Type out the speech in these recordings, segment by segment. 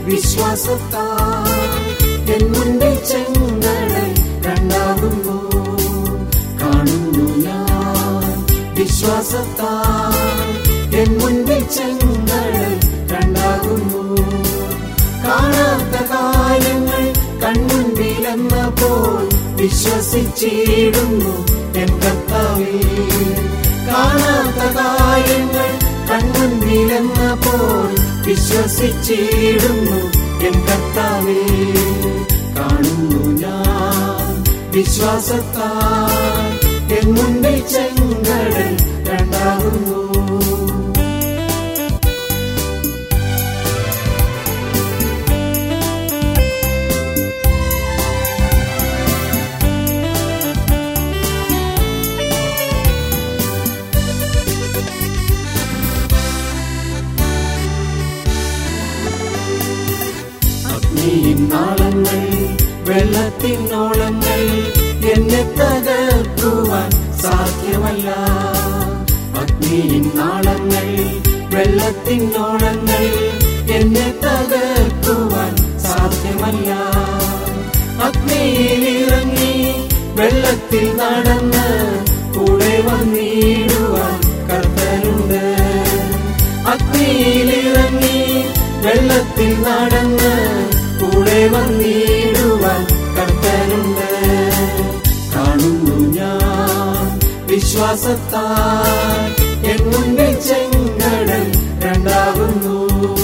വിശ്വാസത്താൽ എൻ മുൻപിൽ ചെങ്കടൽ രണ്ടാകുന്നു കാണുന്നു ഞാൻ വിശ്വാസത്താൽ എൻ മുൻപിൽ ചെങ്കടൽ രണ്ടാകുന്നു കാണാത്ത കാര്യങ്ങൾ കൺമുൻപിലെന്നപ്പോൾ വിശ്വസിച്ചിടുന്നു എൻ കർത്താവിൽ കാണാത്ത കാര്യങ്ങൾ കൺമുൻപിലെന്നപ്പോൾ വിശ്വസിച്ചിടുന്നു എൻ കർത്താവിൽ കാണുന്നു ഞാൻ വിശ്വാസത്താൽ എൻ മുൻപിൽ ചെങ്കടൽ രണ്ടാകുന്നു അഗ്നിയിൻ നാളങ്ങൾ വെള്ളത്തിനോളങ്ങൾ എന്നെ തകർക്കുവാൻ സാധ്യമല്ല അഗ്നിയിൻ നാളങ്ങൾ വെള്ളത്തിനോളങ്ങൾ എന്നെ തകർക്കുവാൻ സാധ്യമല്ല അഗ്നിയിലിറങ്ങി വെള്ളത്തിൽ നടന്ന് കൂടെ വന്നിടുവാൻ കർത്തനുണ്ട് അഗ്നിയിലിറങ്ങി വെള്ളത്തിൽ നടന്ന് കൂടെ വന്നിടുവാൻ കർത്തനുണ്ട് കാണുന്നു ഞാൻ വിശ്വാസത്താൽ എൻ മുൻപിൽ ചെങ്കടൽ രണ്ടാകുന്നു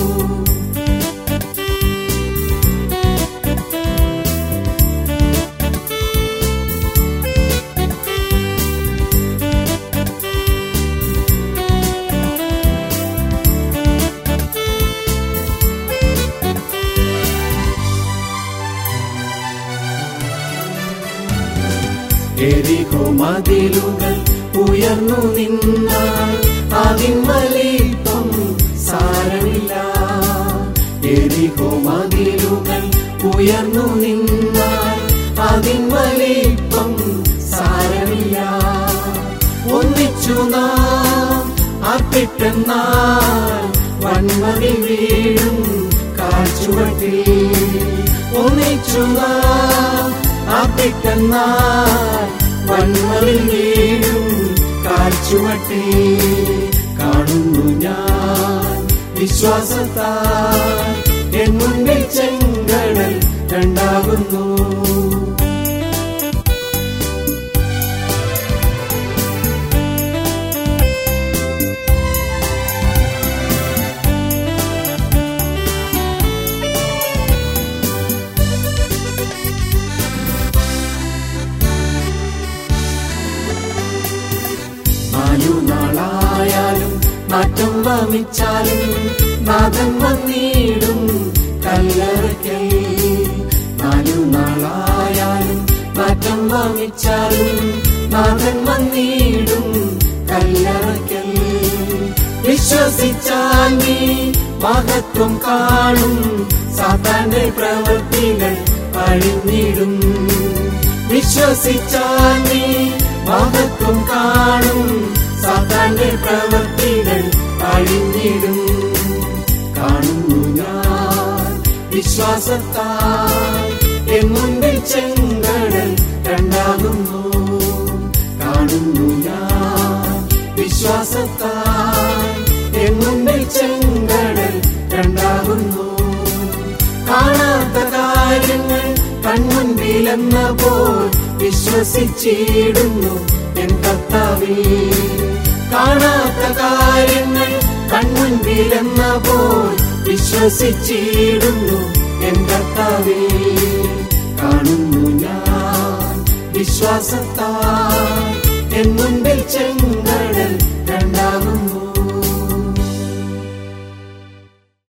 എരികോ മതിലുകൾ ഉയർന്നു നിന്നാൽ അതിൻ വലിപ്പം സാരമില്ല എരികോ മതിലുകൾ ഉയർന്നു നിന്നാൽ അതിൻ വലിപ്പം സാരമില്ല ഒന്നിച്ചു നാം അർപ്പിട്ടെന്നാൽ വന്മതി വീഴും കാഴ്ചവട്ടിൽ ഒന്നിച്ചു നാം അർപ്പിട്ടെന്നാൽ വന്മതി വീഴും കാഴ്ചവട്ടിൽ കാണുന്നു ഞാൻ വിശ്വാസത്താൽ എൻ മുൻപിൽ ചെങ്കടൽ രണ്ടാകുന്നു നാലു നാളായാലും മാറ്റം വമിച്ചാലും നാഥൻ വന്നിടും കല്ലറയ്ക്കൽ നാലു നാളായാലും മാറ്റം വമിച്ചാലും നാഥൻ വന്നിടും കല്ലറയ്ക്കൽ വിശ്വസിച്ചാൽ നീ മഹത്വം കാണും സാത്താന്റെ പ്രവൃത്തികൾ അഴിഞ്ഞിടും വിശ്വസിച്ചാൽ നീ മഹത്വം കാണും സാത്താന്റെ പ്രവൃത്തികൾ അഴിഞ്ഞിടും കാണുന്നു ഞാൻ വിശ്വാസത്താൽ എൻ മുൻപിൽ ചെങ്കടൽ രണ്ടാകുന്നു കാണുന്നു ഞാൻ വിശ്വാസത്താൽ എൻ മുൻപിൽ ചെങ്കടൽ രണ്ടാകുന്നു കാണാത്ത കാര്യങ്ങൾ കൺമുൻപിലെന്ന പോൽ വിശ്വസിച്ചിടുന്നു എൻ കർത്താവിൽ കാണാത്ത കാര്യങ്ങൾ കൺമുൻപിലെന്ന പോൽ വിശ്വസിച്ചിടുന്നു എൻ കർത്താവിൽ കാണുന്നു ഞാൻ വിശ്വാസത്താൽ എൻ മുൻപിൽ ചെങ്കടൽ